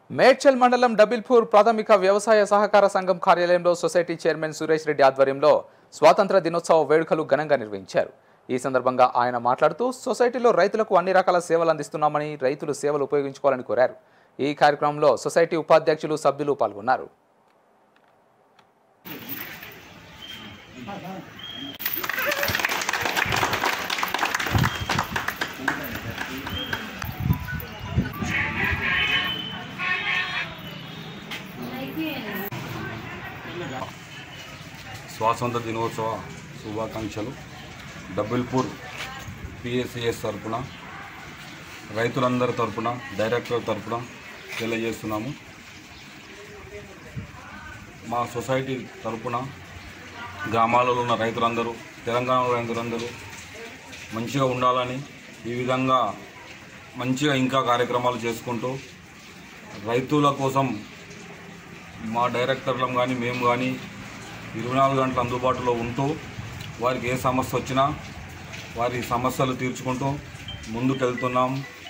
మేడ్చల్ మండలం డబిల్పూర్ ప్రాథమిక వ్యవసాయ సహకార సంఘం కార్యాలయంలో సొసైటీ చైర్మన్ సురేష్ రెడ్డి ఆధ్వర్యంలో స్వాతంత్ర దినోత్సవ వేడుకలు ఘనంగా నిర్వహించారు ఈ సందర్భంగా ఆయన మాట్లాడుతూ సొసైటీలో రైతులకు అన్ని రకాల సేవలు అందిస్తున్నామని రైతులు సేవలు ఉపయోగించుకోవాలని కోరారు ఈ కార్యక్రమంలో సొసైటీ ఉపాధ్యక్షులు సభ్యులు పాల్గొన్నారు స్వాతంత్ర దినోత్సవ శుభాకాంక్షలు డబుల్పూర్ పిఎస్సిఎస్ తరపున రైతులందరి తరపున డైరెక్టర్ తరపున తెలియజేస్తున్నాము మా సొసైటీ తరపున గ్రామాలలో ఉన్న రైతులందరూ తెలంగాణ రైతులందరూ మంచిగా ఉండాలని ఈ విధంగా మంచిగా ఇంకా కార్యక్రమాలు చేసుకుంటూ రైతుల కోసం మా డైరెక్టర్లం కానీ మేము కానీ ఇరవై నాలుగు గంటలు అందుబాటులో ఉంటూ వారికి ఏ సమస్య వచ్చినా వారి సమస్యలు తీర్చుకుంటూ ముందుకెళ్తున్నాం